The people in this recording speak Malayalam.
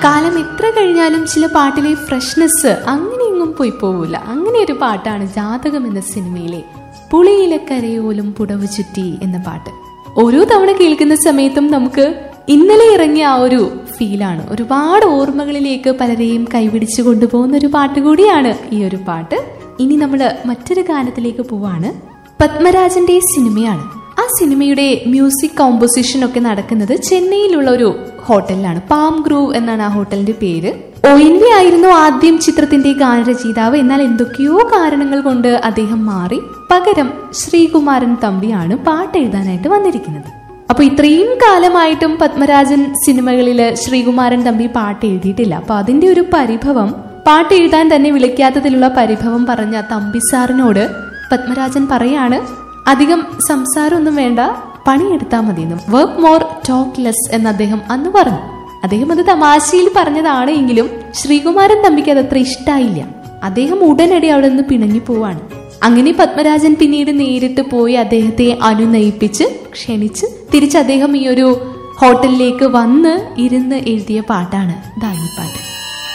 കാലം എത്ര കഴിഞ്ഞാലും ചില പാട്ടിലെ ഫ്രഷ്നെസ് അങ്ങനെയൊന്നും പോയി പോവില്ല അങ്ങനെ ഒരു പാട്ടാണ് ജാതകം എന്ന സിനിമയിലെ പുളിയിലെ കരയോലും പുടവ് ചുറ്റി എന്ന പാട്ട് ഓരോ തവണ കേൾക്കുന്ന സമയത്തും നമുക്ക് ഇന്നലെ ഇറങ്ങിയ ആ ഒരു ഫീലാണ് ഒരുപാട് ഓർമ്മകളിലേക്ക് പലരെയും കൈപിടിച്ചു കൊണ്ടുപോകുന്ന ഒരു പാട്ട് കൂടിയാണ് ഈ ഒരു പാട്ട് ഇനി നമ്മൾ മറ്റൊരു ഗാനത്തിലേക്ക് പോവാണ് പത്മരാജന്റെ സിനിമയാണ് ആ സിനിമയുടെ മ്യൂസിക് കോമ്പോസിഷൻ ഒക്കെ നടക്കുന്നത് ചെന്നൈയിലുള്ള ഒരു ഹോട്ടലിലാണ് പാം ഗ്രൂവ് എന്നാണ് ആ ഹോട്ടലിന്റെ പേര് ഒ എൻ വി ആയിരുന്നു ആദ്യം ചിത്രത്തിന്റെ ഗാനരചയിതാവ് എന്നാൽ എന്തൊക്കെയോ കാരണങ്ങൾ കൊണ്ട് അദ്ദേഹം മാറി പകരം ശ്രീകുമാരൻ തമ്പിയാണ് പാട്ട് എഴുതാനായിട്ട് വന്നിരിക്കുന്നത് അപ്പൊ ഇത്രയും കാലമായിട്ടും പത്മരാജൻ സിനിമകളിൽ ശ്രീകുമാരൻ തമ്പി പാട്ട് എഴുതിയിട്ടില്ല അപ്പൊ അതിന്റെ ഒരു പരിഭവം പാട്ട് എഴുതാൻ തന്നെ വിളിക്കാത്തതിലുള്ള പരിഭവം പറഞ്ഞ തമ്പി സാറിനോട് പത്മരാജൻ പറയാണ് അധികം സംസാരമൊന്നും വേണ്ട പണിയെടുത്താൽ മതിയെന്നും വർക്ക് മോർ ടോക്ക് ലെസ് എന്ന് അദ്ദേഹം അന്ന് പറഞ്ഞു അദ്ദേഹം അത് തമാശയിൽ പറഞ്ഞതാണ് എങ്കിലും ശ്രീകുമാരൻ തമ്പിക്ക് അത് അത്ര ഇഷ്ടായില്ല അദ്ദേഹം ഉടനടി അവിടെ നിന്ന് പിണങ്ങി പോവാണ് അങ്ങനെ പത്മരാജൻ പിന്നീട് നേരിട്ട് പോയി അദ്ദേഹത്തെ അനുനയിപ്പിച്ച് ക്ഷണിച്ച് തിരിച്ച് അദ്ദേഹം ഈ ഒരു ഹോട്ടലിലേക്ക് വന്ന് ഇരുന്ന് എഴുതിയ പാട്ടാണ് ദാ ഈ പാട്ട്